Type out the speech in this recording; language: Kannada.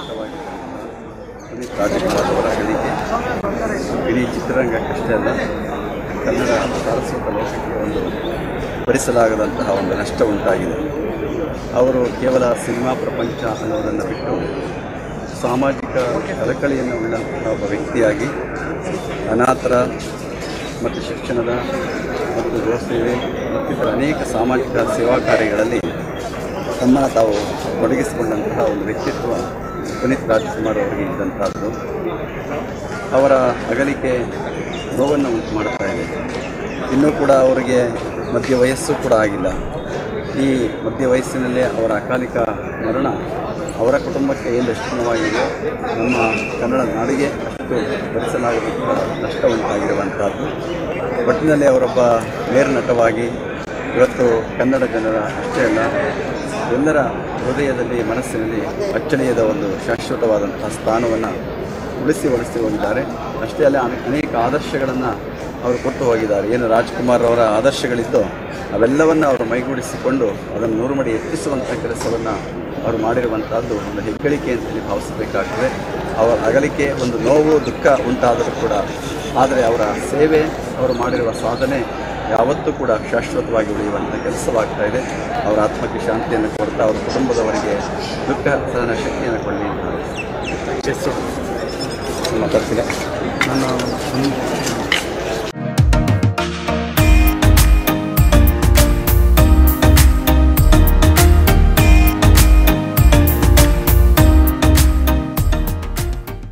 ಪುನೀತ್ ರಾಜ್ಕುಮಾರ್ ಅವರ ಅಗಲಿಕೆ ಇಡೀ ಚಿತ್ರರಂಗಕ್ಕಷ್ಟೇ ಅಲ್ಲ ಕನ್ನಡ ಸಾರಸ್ವತ ಲೋಕಕ್ಕೆ ಒಂದು ಭರಿಸಲಾಗದಂತಹ ಒಂದು ನಷ್ಟ ಉಂಟಾಗಿದೆ ಅವರು ಕೇವಲ ಸಿನಿಮಾ ಪ್ರಪಂಚ ಅನ್ನೋದನ್ನು ಬಿಟ್ಟು ಸಾಮಾಜಿಕ ಕಳಕಳಿಯನ್ನು ಉಳ್ಳಂತಹ ಒಬ್ಬ ವ್ಯಕ್ತಿಯಾಗಿ ಅನಾಥರ ಮತ್ತು ಶಿಕ್ಷಣದ ಮತ್ತು ಗೋಸೇವೆ ಮತ್ತಿತರ ಅನೇಕ ಸಾಮಾಜಿಕ ಸೇವಾ ಕಾರ್ಯಗಳಲ್ಲಿ ತಮ್ಮನ್ನು ತಾವು ತೊಡಗಿಸಿಕೊಂಡಂತಹ ಒಂದು ವ್ಯಕ್ತಿತ್ವ ಪುನೀತ್ ರಾಜ್ಕುಮಾರ್ ಅವರಿಗೆ ಇದ್ದಂಥದ್ದು ಅವರ ಅಗಲಿಕೆ ನೋವನ್ನು ಉಂಟು ಮಾಡ್ತಾ ಇದೆ ಇನ್ನೂ ಕೂಡ ಅವರಿಗೆ ಮಧ್ಯ ವಯಸ್ಸು ಕೂಡ ಆಗಿಲ್ಲ ಈ ಮಧ್ಯ ವಯಸ್ಸಿನಲ್ಲೇ ಅವರ ಅಕಾಲಿಕ ಮರಣ ಅವರ ಕುಟುಂಬಕ್ಕೆ ಏನು ಎಷ್ಟು ನೋವಾಗಿದೆಯೋ ನಮ್ಮ ಕನ್ನಡ ನಾಡಿಗೆ ಅಷ್ಟು ಭರಿಸಲಾಗದಂತಹ ನಷ್ಟ ಉಂಟಾಗಿರುವಂಥದ್ದು ಒಟ್ಟಿನಲ್ಲಿ ಅವರೊಬ್ಬ ನೇರ ನಟವಾಗಿ ಇವತ್ತು ಕನ್ನಡ ಜನರ ಅಷ್ಟೇ ಅಲ್ಲ ಎಲ್ಲರ ಹೃದಯದಲ್ಲಿ ಮನಸ್ಸಿನಲ್ಲಿ ಅಚ್ಚಳಿಯದ ಒಂದು ಶಾಶ್ವತವಾದಂತಹ ಸ್ಥಾನವನ್ನು ಉಳಿಸಿ ಒಳಿಸಿ ಹೋಗಿದ್ದಾರೆ ಅಷ್ಟೇ ಅಲ್ಲ ಅನೆ- ಅನೇಕ ಆದರ್ಶಗಳನ್ನು ಅವರು ಕೊಟ್ಟು ಹೋಗಿದ್ದಾರೆ ಏನು ರಾಜ್ಕುಮಾರ್ ಅವರ ಆದರ್ಶಗಳಿದ್ದೋ ಅವೆಲ್ಲವನ್ನು ಅವರು ಮೈಗೂಡಿಸಿಕೊಂಡು ಅದನ್ನು ನೂರು ಮಡಿ ಎತ್ತಿಸುವಂಥ ಕೆಲಸವನ್ನು ಅವರು ಮಾಡಿರುವಂಥದ್ದು ಒಂದು ಹೆಗ್ಗಳಿಕೆ ಅಂತೇಳಿ ಭಾವಿಸಬೇಕಾಗ್ತದೆ ಅವರ ಅಗಲಿಕೆ ಒಂದು ನೋವು ದುಃಖ ಉಂಟಾದರೂ ಕೂಡ ಆದರೆ ಅವರ ಸೇವೆ ಅವರು ಮಾಡಿರುವ ಸಾಧನೆ ಯಾವತ್ತೂ ಕೂಡ ಶಾಶ್ವತವಾಗಿ ಉಳಿಯುವಂಥ ಕೆಲಸವಾಗ್ತಾ ಇದೆ ಅವರ ಆತ್ಮಕ್ಕೆ ಶಾಂತಿಯನ್ನು ಕೊಡ್ತಾ ಅವರ ಕುಟುಂಬದವರಿಗೆ ದುಃಖ ಸಹನ ಶಕ್ತಿಯನ್ನು ಕೊಡಲಿ ಅಂತ ಹೆಸರು ಮಾತಾಡ್ತೀನಿ ನನ್ನ